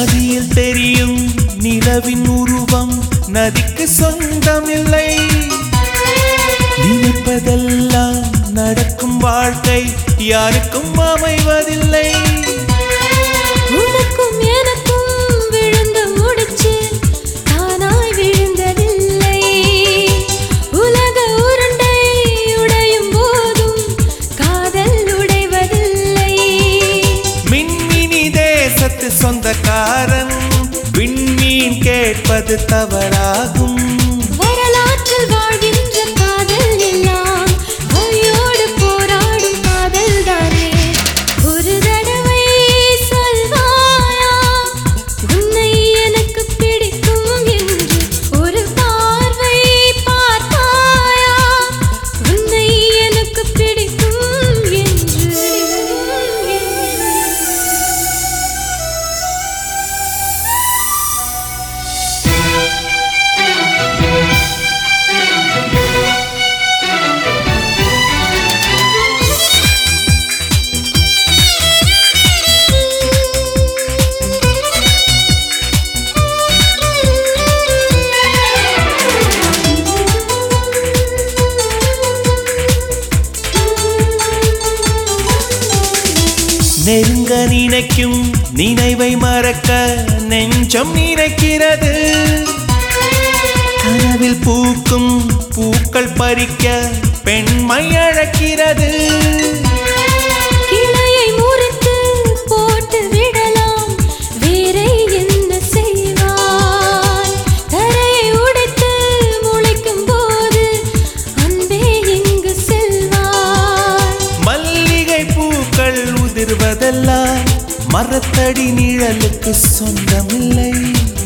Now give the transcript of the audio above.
நதியில் தெரியும் நிலவின் உருவம் நதிக்கு சொந்தமில்லை நினைப்பதெல்லாம் நடக்கும் வாழ்க்கை யாருக்கும் அமைவதில்லை உனக்கும் எனக்கும் விழுந்த முடிச்சு தானாய் விழுந்ததில்லை உலக உருண்டை உடையும் போதும் காதல் உடைவதில்லை மின்மினி தேசத்து சொந்தக்காரன் விண்மீன் கேட்பது தவறாகும் வரலாற்றில் வாழ்கின்ற காதல் எல்லாம் வழியோடு போராடும் காதல் தானே ஒரு தடவை சொல்வாயா உன்னை எனக்கு பிடிக்கும் என்று ஒரு பார்வை பார்த்தாயா உன்னை எனக்கு பிடிக்கும் என்று நெருங்க நினைக்கும் நினைவை மறக்க நெஞ்சம் நினைக்கிறது கனவில் பூக்கும் பூக்கள் பறிக்க பெண்மை அழைக்கிறது கிளையை முறித்து போட்டு விடலாம் வேறே என்ன செய்வாய் தரையை உடைத்து முளைக்கும் போது அன்பே எங்கு செல்வாய் மல்லிகை பூக்கள் உதிர்வதெல்லாம் மரத்தடி நிழலுக்கு சொந்தமில்லை